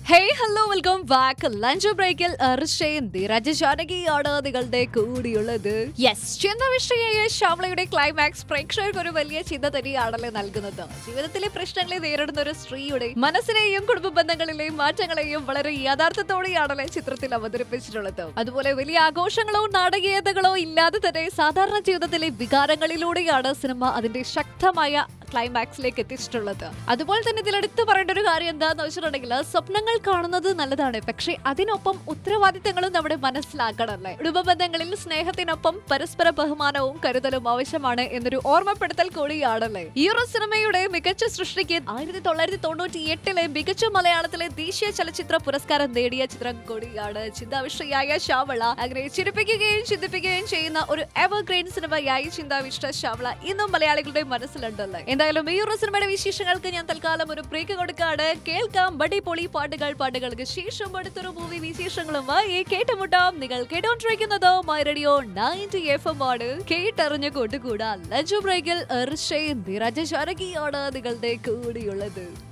hey hello welcome back lunch ബ്രേക്കിൽ അർഷയും ധീരജ ജാനകിയാണ് നിങ്ങളുടെ കൂടിയുള്ളത് യെസ് ചിന്ത വിഷയായ ശ്യാമളയുടെ ക്ലൈമാക്സ് പ്രേക്ഷകർക്ക് ഒരു വലിയ ചിന്ത തന്നെയാണല്ലോ നൽകുന്നത് ജീവിതത്തിലെ പ്രശ്നങ്ങളെ നേരിടുന്ന ഒരു സ്ത്രീയുടെ മനസ്സിനെയും കുടുംബ ബന്ധങ്ങളിലെയും മാറ്റങ്ങളെയും വളരെ യാഥാർത്ഥ്യത്തോടെയാണല്ലോ ചിത്രത്തിൽ അവതരിപ്പിച്ചിട്ടുള്ളത് അതുപോലെ വലിയ ആഘോഷങ്ങളോ നാടകീയതകളോ ഇല്ലാതെ തന്നെ സാധാരണ ജീവിതത്തിലെ വികാരങ്ങളിലൂടെയാണ് സിനിമ അതിന്റെ ശക്തമായ ക്ലൈമാക്സിലേക്ക് എത്തിച്ചിട്ടുള്ളത് അതുപോലെ തന്നെ ഇതിൽ എടുത്തു പറയേണ്ട ഒരു കാര്യം എന്താന്ന് വെച്ചിട്ടുണ്ടെങ്കിൽ സ്വപ്നങ്ങൾ കാണുന്നത് നല്ലതാണ് പക്ഷെ അതിനൊപ്പം ഉത്തരവാദിത്തങ്ങളും നമ്മുടെ മനസ്സിലാക്കണമല്ലേ കുടുംബ ബന്ധങ്ങളിൽ സ്നേഹത്തിനൊപ്പം പരസ്പര ബഹുമാനവും കരുതലും ആവശ്യമാണ് എന്നൊരു ഓർമ്മപ്പെടുത്തൽ കൂടിയാണല്ലേ ഈ ഒരു സിനിമയുടെ മികച്ച സൃഷ്ടിക്ക് ആയിരത്തി തൊള്ളായിരത്തി തൊണ്ണൂറ്റി എട്ടിലെ മികച്ച മലയാളത്തിലെ ദേശീയ ചലച്ചിത്ര പുരസ്കാരം നേടിയ ചിത്രം കൂടിയാണ് ചിന്താവിഷ്ടയായ ശ്യാമള അങ്ങനെ ചിരിപ്പിക്കുകയും ചിന്തിപ്പിക്കുകയും ചെയ്യുന്ന ഒരു എവർഗ്രീൻ സിനിമയായി ചിന്താവിഷ്ട ശ്യാമള ഇന്നും മലയാളികളുടെ മനസ്സിലുണ്ടല്ലേ എന്തായാലും ഈ ഒരു സിനിമയുടെ വിശേഷങ്ങൾക്ക് ഞാൻ തൽക്കാലം ഒരു ബ്രേക്ക് കൊടുക്കാണ് കേൾക്കാം ബഡി പൊളി പാട്ടുകൾ പാട്ടുകൾക്ക് ശേഷം അടുത്തൊരു മൂവി വിശേഷങ്ങളുമായി കേട്ടുമുട്ടാം നിങ്ങൾ കേട്ടോണ്ടിരിക്കുന്നത് my radio ninety F M ആണ് കേട്ടറിഞ്ഞ കൂട്ടുകൂടാ ലഞ്ച് ബ്രേക്കിൽ എർഷയും ധീരജ ശാരകിയാണ് നിങ്ങളുടെ കൂടിയുള്ളത്